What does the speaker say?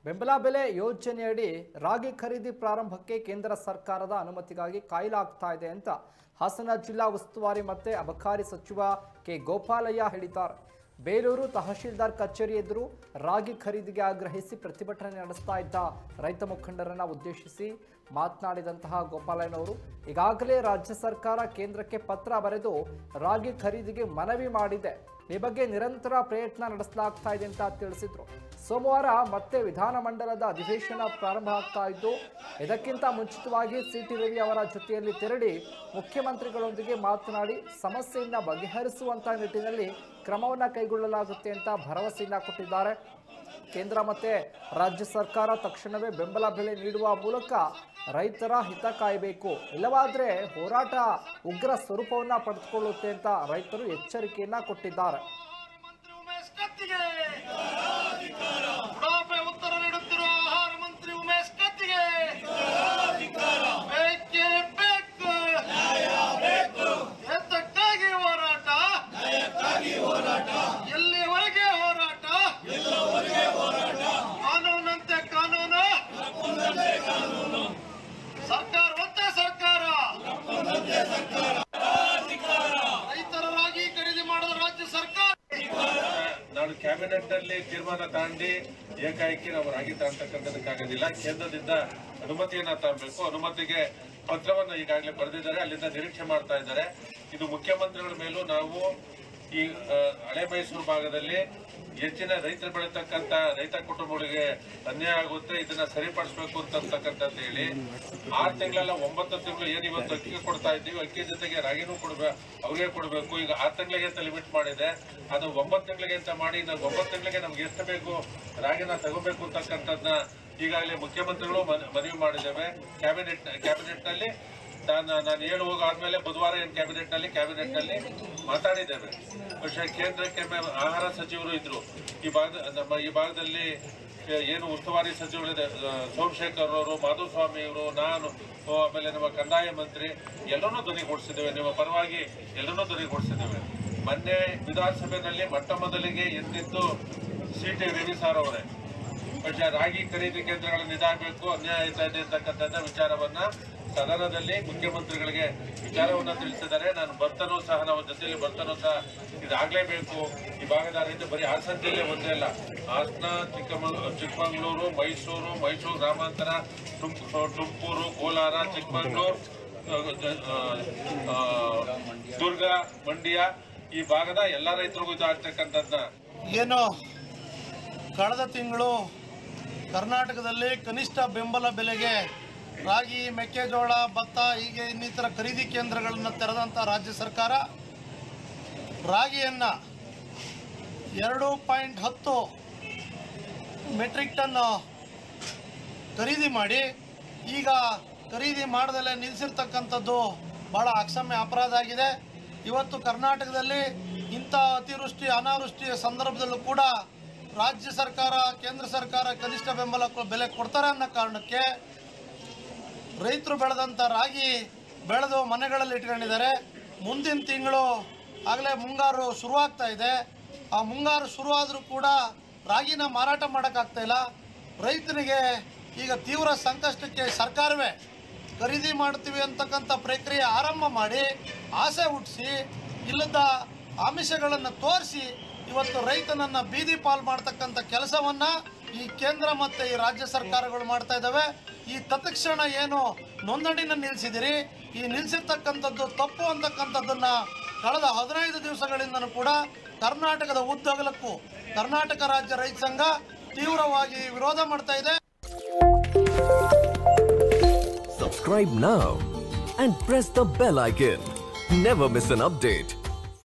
ಬೆಂಬಲ ಬೆಲೆ ಯೋಜನೆಯಡಿ ರಾಗಿ ಖರೀದಿ ಪ್ರಾರಂಭಕ್ಕೆ ಕೇಂದ್ರ ಸರ್ಕಾರದ ಅನುಮತಿಗಾಗಿ ಕಾಯಲಾಗ್ತಾ ಇದೆ ಅಂತ ಹಾಸನ ಜಿಲ್ಲಾ ಉಸ್ತುವಾರಿ ಮತ್ತೆ ಅಬಕಾರಿ ಸಚಿವ ಕೆ ಗೋಪಾಲಯ್ಯ ಹೇಳಿದ್ದಾರೆ ಬೇಲೂರು ತಹಶೀಲ್ದಾರ್ ಕಚೇರಿ ಎದುರು ರಾಗಿ ಖರೀದಿಗೆ ಆಗ್ರಹಿಸಿ ಪ್ರತಿಭಟನೆ ನಡೆಸ್ತಾ ಇದ್ದ ರೈತ ಮುಖಂಡರನ್ನ ಉದ್ದೇಶಿಸಿ ಮಾತನಾಡಿದಂತಹ ಗೋಪಾಲಯ್ಯನವರು ಈಗಾಗಲೇ ರಾಜ್ಯ ಸರ್ಕಾರ ಕೇಂದ್ರಕ್ಕೆ ಪತ್ರ ಬರೆದು ರಾಗಿ ಖರೀದಿಗೆ ಮನವಿ ಮಾಡಿದೆ ಈ ಬಗ್ಗೆ ನಿರಂತರ ಪ್ರಯತ್ನ ನಡೆಸಲಾಗ್ತಾ ಇದೆ ಅಂತ ತಿಳಿಸಿದ್ರು ಸೋಮವಾರ ಮತ್ತೆ ವಿಧಾನಮಂಡಲದ ಅಧಿವೇಶನ ಪ್ರಾರಂಭ ಆಗ್ತಾ ಇದ್ದು ಇದಕ್ಕಿಂತ ಮುಂಚಿತವಾಗಿ ಸಿಟಿ ರವಿ ಅವರ ಜೊತೆಯಲ್ಲಿ ತೆರಳಿ ಮುಖ್ಯಮಂತ್ರಿಗಳೊಂದಿಗೆ ಮಾತನಾಡಿ ಸಮಸ್ಯೆಯಿಂದ ಬಗೆಹರಿಸುವಂತ ನಿಟ್ಟಿನಲ್ಲಿ ಕ್ರಮವನ್ನು ಕೈಗೊಳ್ಳಲಾಗುತ್ತೆ ಅಂತ ಭರವಸೆಯನ್ನ ಕೊಟ್ಟಿದ್ದಾರೆ ಕೇಂದ್ರ ಮತ್ತೆ ರಾಜ್ಯ ಸರ್ಕಾರ ತಕ್ಷಣವೇ ಬೆಂಬಲ ಬೆಲೆ ನೀಡುವ ಮೂಲಕ ರೈತರ ಹಿತ ಕಾಯಬೇಕು ಇಲ್ಲವಾದ್ರೆ ಹೋರಾಟ ಉಗ್ರ ಸ್ವರೂಪವನ್ನ ಪಡೆದುಕೊಳ್ಳುತ್ತೆ ಅಂತ ರೈತರು ಎಚ್ಚರಿಕೆಯನ್ನ ಕೊಟ್ಟಿದ್ದಾರೆ ಮಂತ್ರಿ ಉಮೇಶ್ ಕತ್ತಿಗೆ ಉಡಾಫೆ ಉತ್ತರ ನೀಡುತ್ತಿರುವ ಆಹಾರ ಮಂತ್ರಿ ಉಮೇಶ್ ಕತ್ತಿಗೆ ಬೇಕೇ ಬೇಕು ಎತ್ತಕ್ಕಾಗಿ ಹೋರಾಟ ಎಲ್ಲಿವರೆಗೆ ಹೋರಾಟ ಕಾನೂನಂತೆ ಕಾನೂನು ಸರ್ಕಾರ ಒತ್ತೆ ಸರ್ಕಾರ ರೈತರಾಗಿ ಖರೀದಿ ಮಾಡಿದ ರಾಜ್ಯ ಸರ್ಕಾರ ನಾನು ಕ್ಯಾಬಿನೆಟ್ ನಲ್ಲಿ ತೀರ್ಮಾನ ತಗೊಂಡು ಏಕಾಏಕಿ ನಾವು ರಾಗಿ ತಗೊಳ್ತಕ್ಕಂಥದಕ್ಕಾಗೋದಿಲ್ಲ ಕೇಂದ್ರದಿಂದ ಅನುಮತಿಯನ್ನ ತಗೊಬೇಕು ಅನುಮತಿಗೆ ಪತ್ರವನ್ನು ಈಗಾಗಲೇ ಬರೆದಿದ್ದಾರೆ ಅಲ್ಲಿಂದ ನಿರೀಕ್ಷೆ ಮಾಡ್ತಾ ಇದ್ದಾರೆ ಇದು ಮುಖ್ಯಮಂತ್ರಿಗಳ ಮೇಲೂ ನಾವು ಈ ಆ, ಹಳೆ ಮೈಸೂರು ಭಾಗದಲ್ಲಿ ಹೆಚ್ಚಿನ ರೈತರು ಬೆಳೀತಕ್ಕಂತ ರೈತ ಕುಟುಂಬಗಳಿಗೆ ಅನ್ಯಾಯ ಆಗುತ್ತೆ ಇದನ್ನ ಸರಿಪಡಿಸಬೇಕು ಅಂತಕ್ಕಂಥದ್ದು ಹೇಳಿ ಆರು ತಿಂಗಳೆಲ್ಲ ಒಂಬತ್ತು ತಿಂಗಳು ಏನ್ ಇವತ್ತು ಅಕ್ಕಿ ಕೊಡ್ತಾ ಇದ್ದೀವಿ ಅಕ್ಕಿ ಜೊತೆಗೆ ರಾಗಿನೂ ಕೊಡ್ಬೇಕು ಅವ್ರಿಗೆ ಕೊಡಬೇಕು ಈಗ ಆರು ತಿಂಗಳಿಗೆ ಅಂತ ಲಿಮಿಟ್ ಮಾಡಿದೆ ಅದು ಒಂಬತ್ತು ತಿಂಗಳಿಗೆ ಅಂತ ಮಾಡಿ ನಾವು ಒಂಬತ್ತು ತಿಂಗಳಿಗೆ ನಮ್ಗೆ ಎಷ್ಟು ಬೇಕು ರಾಗಿನ ತಗೋಬೇಕು ಅಂತಕ್ಕಂಥದ್ದನ್ನ ಈಗಾಗಲೇ ಮುಖ್ಯಮಂತ್ರಿಗಳು ಮನ- ಮನವಿ ಮಾಡಿದ್ದೇವೆ ಕ್ಯಾಬಿನೆಟ್ ಕ್ಯಾಬಿನೆಟ್ ನಲ್ಲಿ ನಾನು ನಾನು ಹೇಳಿ ಹೋಗಾದ್ಮೇಲೆ ಬುಧವಾರ ಏನು ಕ್ಯಾಬಿನೆಟ್ ನಲ್ಲಿ ಕ್ಯಾಬಿನೆಟ್ ನಲ್ಲಿ ಮಾತಾಡಿದ್ದೇವೆ പക്ഷേ ಕೇಂದ್ರಕ್ಕೆ ಮೇ- ಆಹಾರ ಸಚಿವರು ಇದ್ರು ಈ ಭಾಗ ನಮ್ಮ ಈ ಭಾಗದಲ್ಲಿ ಏನು ಉಸ್ತುವಾರಿ ಸಚಿವರಿದೆ ಆ, ಸೋಮಶೇಖರ್ ಅವರು ಮಾಧುಸ್ವಾಮಿ ಅವರು ನಾನು ಆ, ಆಮೇಲೆ ನಮ್ಮ ಕಂದಾಯ ಮಂತ್ರಿ ಎಲ್ಲರನ್ನೂ ಧ್ವನಿಗೂಡಿಸಿದ್ದೇವೆ ನಿಮ್ಮ ಪರವಾಗಿ ಎಲ್ಲರನ್ನೂ ಧ್ವನಿಗೂಡಿಸಿದ್ದೇವೆ ಮೊನ್ನೆ ವಿಧಾನಸಭೆಯಲ್ಲಿ ಮೊಟ್ಟ ಮೊದಲಿಗೆ ಎದ್ದಿದ್ದು ಸಿ ಟಿ ರವಿ ಸರ್ ಅವರೇ പക്ഷേ ರಾಗಿ ಖರೀದಿ ಕೇಂದ್ರಗಳನ್ನು ಇದಾಗಬೇಕು ಅನ್ಯಾಯ ಆಯ್ತಾ ಇದೆ ಅಂತಕ್ಕಂಥ ವಿಚಾರವನ್ನ ಸದನದಲ್ಲಿ ಮುಖ್ಯಮಂತ್ರಿಗಳಿಗೆ ವಿಚಾರವನ್ನ ತಿಳಿಸಿದ್ದಾರೆ ನಾನು ಬರ್ತನೂ ಸಹ ನಾವು ಜೊತೆಯಲ್ಲಿ ಬರ್ತನೂ ಸಹ ಇದಾಗಲೇಬೇಕು ಈ ಭಾಗದ ರೈತ ಬರೀ ಹಾಸನ ಜಿಲ್ಲೆ ಒಂದೇ ಅಲ್ಲ ಹಾಸನ ಚಿಕ್ಕಮಗಳೂರು ಚಿಕ್ಕಮಗಳೂರು ಮೈಸೂರು ಮೈಸೂರು ಗ್ರಾಮಾಂತರ ತುಮ್- ತುಮಕೂರು ಕೋಲಾರ ಚಿಕ್ಕಮಗಳೂರು ದುರ್ಗ ಮಂಡ್ಯ ಈ ಭಾಗದ ಎಲ್ಲ ರೈತರಿಗೂ ಇದು ಆಗ್ತಕ್ಕಂಥದ್ದನ್ನ ಏನು ಕಳೆದ ತಿಂಗಳು ಕರ್ನಾಟಕದಲ್ಲಿ ಕನಿಷ್ಠ ಬೆಂಬಲ ಬೆಲೆಗೆ ರಾಗಿ ಮೆಕ್ಕೆಜೋಳ ಭತ್ತ ಹೀಗೆ ಇನ್ನಿತರ ಖರೀದಿ ಕೇಂದ್ರಗಳನ್ನು ತೆರೆದಂಥ ರಾಜ್ಯ ಸರ್ಕಾರ ರಾಗಿಯನ್ನು ಎರಡು ಪಾಯಿಂಟ್ ಹತ್ತು ಮೆಟ್ರಿಕ್ ಟನ್ ಖರೀದಿ ಮಾಡಿ ಈಗ ಖರೀದಿ ಮಾಡದಲ್ಲೇ ನಿಲ್ಲಿಸಿರ್ತಕ್ಕಂಥದ್ದು ಭಾಳ ಅಕ್ಷಮ್ಯ ಅಪರಾಧ ಆಗಿದೆ ಇವತ್ತು ಕರ್ನಾಟಕದಲ್ಲಿ ಇಂಥ ಅತಿವೃಷ್ಟಿ ಅನಾವೃಷ್ಟಿಯ ಸಂದರ್ಭದಲ್ಲೂ ಕೂಡ ರಾಜ್ಯ ಸರ್ಕಾರ ಕೇಂದ್ರ ಸರ್ಕಾರ ಕನಿಷ್ಠ ಬೆಂಬಲ ಕೊ- ಬೆಲೆ ಕೊಡ್ತಾರೆ ಅನ್ನೋ ಕಾರಣಕ್ಕೆ ರೈತರು ಬೆಳೆದಂಥ ರಾಗಿ ಬೆಳೆದು ಮನೆಗಳಲ್ಲಿ ಇಟ್ಕೊಂಡಿದ್ದಾರೆ ಮುಂದಿನ ತಿಂಗಳು ಆಗಲೇ ಮುಂಗಾರು ಶುರುವಾಗ್ತಾ ಇದೆ ಆ ಮುಂಗಾರು ಶುರುವಾದರೂ ಕೂಡ ರಾಗಿನ ಮಾರಾಟ ಮಾಡೋಕ್ಕಾಗ್ತಾ ಇಲ್ಲ ರೈತನಿಗೆ ಈಗ ತೀವ್ರ ಸಂಕಷ್ಟಕ್ಕೆ ಸರ್ಕಾರವೇ ಖರೀದಿ ಮಾಡ್ತೀವಿ ಅಂತಕ್ಕಂಥ ಪ್ರಕ್ರಿಯೆ ಆರಂಭ ಮಾಡಿ ಆಸೆ ಹುಟ್ಟಿಸಿ ಇಲ್ಲದ ಆಮಿಷಗಳನ್ನು ತೋರಿಸಿ ಇವತ್ತು ರೈತನನ್ನ ಬೀದಿ ಪಾಲ್ ಮಾಡ್ತಕ್ಕಂಥ ಕೆಲಸವನ್ನ ಈ ಕೇಂದ್ರ ಮತ್ತೆ ಈ ರಾಜ್ಯ ಸರ್ಕಾರಗಳು ಮಾಡ್ತಾ ಇದ್ದಾವೆ ಈ ತತ್ಕ್ಷಣ ಏನು ನೋಂದಣಿನ ನಿಲ್ಲಿಸಿದಿರಿ ಈ ನಿಲ್ಲಿಸಿರ್ತಕ್ಕಂಥದ್ದು ತಪ್ಪು ಅಂತಕ್ಕಂಥದ್ದನ್ನ ಕಳೆದ ಹದಿನೈದು ದಿವಸಗಳಿಂದನೂ ಕೂಡ ಕರ್ನಾಟಕದ ಉದ್ದಗಲಕ್ಕೂ ಕರ್ನಾಟಕ ರಾಜ್ಯ ರೈತ ಸಂಘ ತೀವ್ರವಾಗಿ ವಿರೋಧ ಮಾಡ್ತಾ ಇದೆ Subscribe now and press the bell icon. Never miss an update.